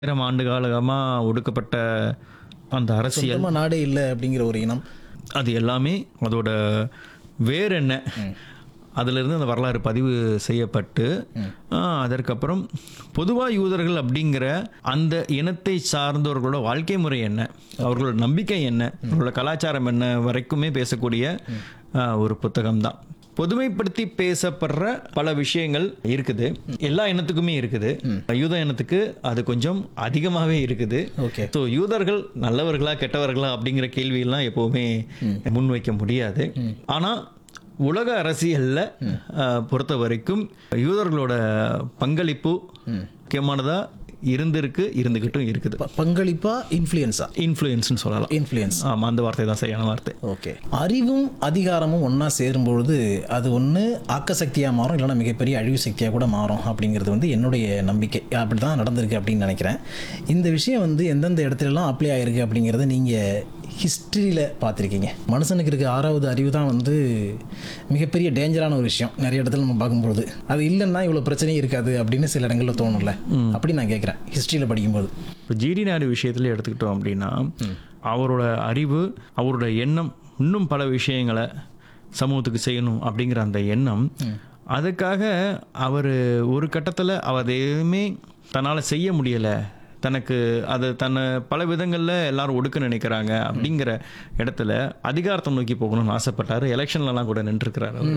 ஆயிரம் ஆண்டு காலமாக ஒடுக்கப்பட்ட அந்த அரசியல் சொந்தமா நாடே இல்லை அப்படிங்கிற ஒரு இனம் அது எல்லாமே அதோட வேர் என்ன அதிலிருந்து அந்த வரலாறு பதிவு செய்யப்பட்டு ஆ, அதற்கப்புறம் பொதுவாக யூதர்கள் அப்படிங்கிற அந்த இனத்தை சார்ந்தவர்களோட வாழ்க்கை முறை என்ன அவர்களோட நம்பிக்கை என்ன அவர்களோட கலாச்சாரம் என்ன வரைக்குமே பேசக்கூடிய ஆ, ஒரு புத்தகம் தான் பொதுமைப்படுத்தி பேசப்படுற பல விஷயங்கள் இருக்குது எல்லா இனத்துக்குமே இருக்குது யூத இனத்துக்கு அது கொஞ்சம் அதிகமாகவே இருக்குது ஓகே ஸோ யூதர்கள் நல்லவர்களா கெட்டவர்களா அப்படிங்கிற கேள்வியெல்லாம் எப்போவுமே முன்வைக்க முடியாது ஆனால் உலக அரசியலில் பொறுத்த வரைக்கும் யூதர்களோட பங்களிப்பு முக்கியமானதா இருந்திருக்கு இருந்துகிட்டும் இருக்குது ப- பங்களிப்பா இன்ஃப்ளூயன்ஸா இன்ஃப்ளூயன்ஸ்னு சொல்லலாம் இன்ஃப்ளூயன்ஸ் ஆமாம் அந்த வார்த்தை தான் சரியான வார்த்தை ஓகே அறிவும் அதிகாரமும் ஒன்றா சேரும்பொழுது அது ஒன்று ஆக்க சக்தியாக மாறும் இல்லைன்னா மிகப்பெரிய அழிவு சக்தியாக கூட மாறும் அப்படிங்கிறது வந்து என்னுடைய நம்பிக்கை அப்படி தான் நடந்திருக்கு அப்படின்னு நினைக்கிறேன் இந்த விஷயம் வந்து எந்தெந்த இடத்துலலாம் அப்ளை ஆகிருக்கு அப்படிங்கிறத நீங்கள் ஹிஸ்ட்ரியில் பார்த்துருக்கீங்க மனுஷனுக்கு இருக்க ஆறாவது அறிவு தான் வந்து மிகப்பெரிய டேஞ்சரான ஒரு விஷயம் நிறைய இடத்துல நம்ம பார்க்கும்பொழுது அது இல்லைன்னா இவ்வளோ பிரச்சனையும் இருக்காது அப்படின்னு சில இடங்களில் தோணும்ல அப்படி நான் கேட்குறேன் ஹிஸ்ட்ரியில் படிக்கும்போது இப்போ ஜிடி நாடு விஷயத்தில் எடுத்துக்கிட்டோம் அப்படின்னா அவரோட அறிவு அவரோட எண்ணம் இன்னும் பல விஷயங்களை சமூகத்துக்கு செய்யணும் அப்படிங்கிற அந்த எண்ணம் அதுக்காக அவர் ஒரு கட்டத்தில் அவர் எதுவுமே தன்னால் செய்ய முடியலை தனக்கு அது தன்னை பல விதங்களில் எல்லாரும் ஒடுக்க நினைக்கிறாங்க அப்படிங்கிற இடத்துல அதிகாரத்தை நோக்கி போகணும்னு ஆசைப்பட்டார் எலெக்ஷன்லலாம் கூட நின்றுருக்கிறார் அவர்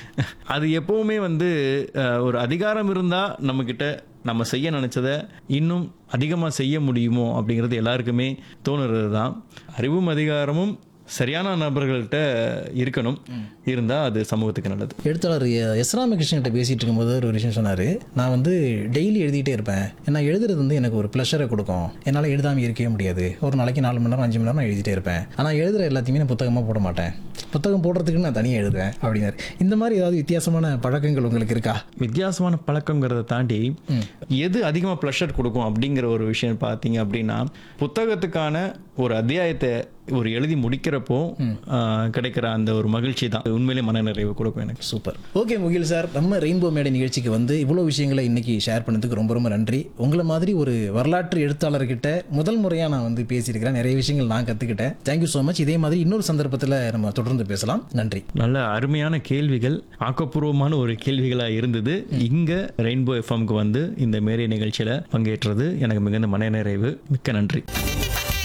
அது எப்பவுமே வந்து அஹ், ஒரு அதிகாரம் இருந்தால் நம்மக்கிட்ட நம்ம செய்ய நினச்சதை இன்னும் அதிகமாக செய்ய முடியுமோ அப்படிங்கிறது எல்லாருக்குமே தோணுறது தான் அறிவும் அதிகாரமும் சரியான நபர்கள்ட்ட இருக்கணும் இருந்தால் அது சமூகத்துக்கு நல்லது எழுத்தாளர் எஸ் ராமகிருஷ்ணன்கிட்ட பேசிகிட்டு இருக்கும்போது ஒரு விஷயம் சொன்னார் நான் வந்து டெய்லி எழுதிட்டே இருப்பேன் ஏன்னா எழுதுறது வந்து எனக்கு ஒரு ப்ளஷரை கொடுக்கும் என்னால் எழுதாமல் இருக்கவே முடியாது ஒரு நாளைக்கு நாலு மணி நேரம் அஞ்சு மணி நேரம் நான் எழுதிட்டே இருப்பேன் ஆனால் எழுதுகிற எல்லாத்தையுமே நான் புத்தகமாக போட மாட்டேன் புத்தகம் போடுறதுக்கு நான் தனியாக எழுதுவேன் அப்படின்னாரு இந்த மாதிரி ஏதாவது வித்தியாசமான பழக்கங்கள் உங்களுக்கு இருக்கா வித்தியாசமான பழக்கங்கிறத தாண்டி எது அதிகமாக ப்ளஷர் கொடுக்கும் அப்படிங்கிற ஒரு விஷயம் பார்த்தீங்க அப்படின்னா புத்தகத்துக்கான ஒரு அத்தியாயத்தை ஒரு எழுதி முடிக்கிறப்போ ஆஹ், கிடைக்கிற அந்த ஒரு மகிழ்ச்சி தான் உண்மையிலே மனநிறைவு கொடுக்கும் எனக்கு சூப்பர் ஓகே முகில் சார் நம்ம ரெயின்போ மேடை நிகழ்ச்சிக்கு வந்து இவ்வளோ விஷயங்களை இன்னைக்கு ஷேர் பண்ணதுக்கு ரொம்ப ரொம்ப நன்றி உங்களை மாதிரி ஒரு வரலாற்று எழுத்தாளர்கிட்ட முதல் முறையாக நான் வந்து பேசியிருக்கிறேன் நிறைய விஷயங்கள் நான் கற்றுக்கிட்டேன் தேங்க்யூ ஸோ மச் இதே மாதிரி இன்னொரு சந்தர்ப்பத்தில் நம்ம தொடர்ந்து பேசலாம் நன்றி நல்ல அருமையான கேள்விகள் ஆக்கப்பூர்வமான ஒரு கேள்விகளாக இருந்தது இங்கே ரெயின்போ எஃப்எம்க்கு வந்து இந்த மேரிய நிகழ்ச்சியில் பங்கேற்றது எனக்கு மிகுந்த மனநிறைவு மிக்க நன்றி